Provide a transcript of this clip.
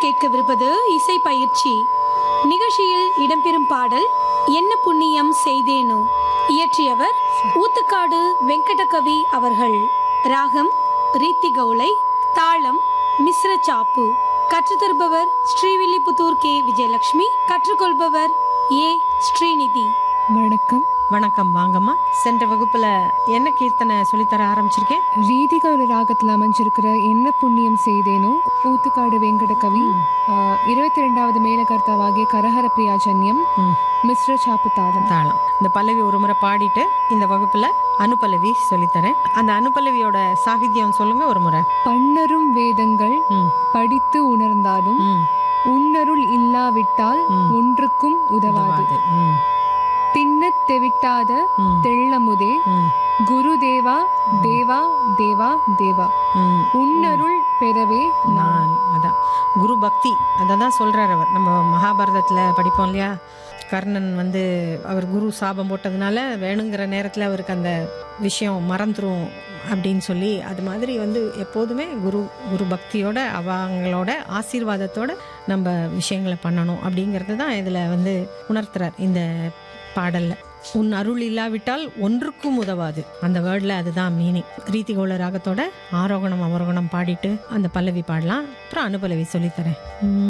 கேட்கவிருப்பது இசை பயிற்சி நிகழ்ச்சியில் இடம்பெறும் பாடல் என்ன புண்ணியம் செய்தேனோ இயற்றியவர் ஊத்துக்காடு வெங்கடகவி அவர்கள் ராகம் ரீத்தி கவுளை தாளம் மிஸ்ர சாப்பு கற்றுத்தருபவர் ஸ்ரீவில்லிபுத்தூர் கே விஜயலட்சுமி கற்றுக்கொள்பவர் ஏ ஸ்ரீநிதி வணக்கம் வணக்கம் வாங்கம்மா சென்ற வகுப்புல என்ன கீர்த்தனை சொல்லித்தர ஆரம்பிச்சிருக்கேன் ரீதிக ஒரு ராகத்தில் அமைஞ்சிருக்கிற என்ன புண்ணியம் செய்தேனோ ஊத்துக்காடு வெங்கட கவி இருபத்தி ரெண்டாவது மேலகர்த்தாவாகிய கரஹர பிரியாஜன்யம் ம். மிஸ்ர சாப்பு தாளம் தாளம் இந்த பல்லவி ஒரு முறை பாடிட்டு இந்த வகுப்புல அனுபல்லவி சொல்லித்தரேன் அந்த அனுபல்லவியோட சாகித்யம் சொல்லுங்க ஒரு முறை பன்னரும் வேதங்கள் ம், படித்து உணர்ந்தாலும் ம், உன்னருள் இல்லாவிட்டால் ம். ஒன்றுக்கும் உதவாது உதவாது. ம், திண்ணத் தெவிட்டாத ம், தெள்ளமுதே ம், குரு தேவா தேவா தேவா தேவா ம். உன்னருள் பெறவே நான் நான் அதான் குரு பக்தி அதை தான் சொல்றார் அவர் நம்ம மகாபாரதத்துல படிப்போம் இல்லையா கர்ணன் வந்து அவர் குரு சாபம் போட்டதுனால வேணுங்கிற நேரத்தில் அவருக்கு அந்த விஷயம் மறந்துரும் அப்படின்னு சொல்லி அது மாதிரி வந்து எப்போதுமே குரு குரு பக்தியோட அவங்களோட ஆசீர்வாதத்தோட நம்ம விஷயங்களை பண்ணணும் அப்படிங்கிறது தான் இதில் வந்து உணர்த்துறார் இந்த பாடல்ல உன் அருள் இல்லாவிட்டால் ஒன்றுக்கும் உதவாது அந்த வேர்டில் அதுதான் மீனிங் ரீதிகோள ராகத்தோட ஆரோகணம் அவரோகணம் பாடிட்டு அந்த பல்லவி பாடலாம் அப்புறம் அனுபல்லவி சொல்லித்தரேன்